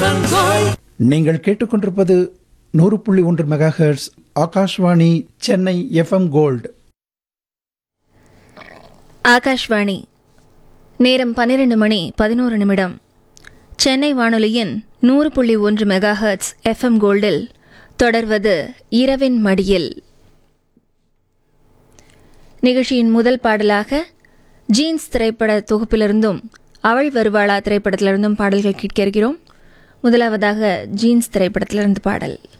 Vasanthan gold நீங்கள் கேட்டுக்கொண்டிருப்பது நூறு புள்ளி ஒன்று megahertz Akashvani Chennai FM gold Akashvani நேரம் பன்னிரண்டு மணி பதினோரு நிமிடம் சென்னை வானொலியின் நூறு புள்ளி ஒன்று மெகாஹர்ட்ஸ் எஃப்எம் கோல்டில் தொடர்வது இரவின் மடியில் நிகழ்ச்சியின் முதல் பாடலாக ஜீன்ஸ் திரைப்பட தொகுப்பிலிருந்தும் அவள் வருவாளா திரைப்படத்திலிருந்தும் பாடல்கள் கேட்க இருக்கிறோம் முதலாவதாக ஜீன்ஸ் திரைப்படத்திலிருந்து பாடல்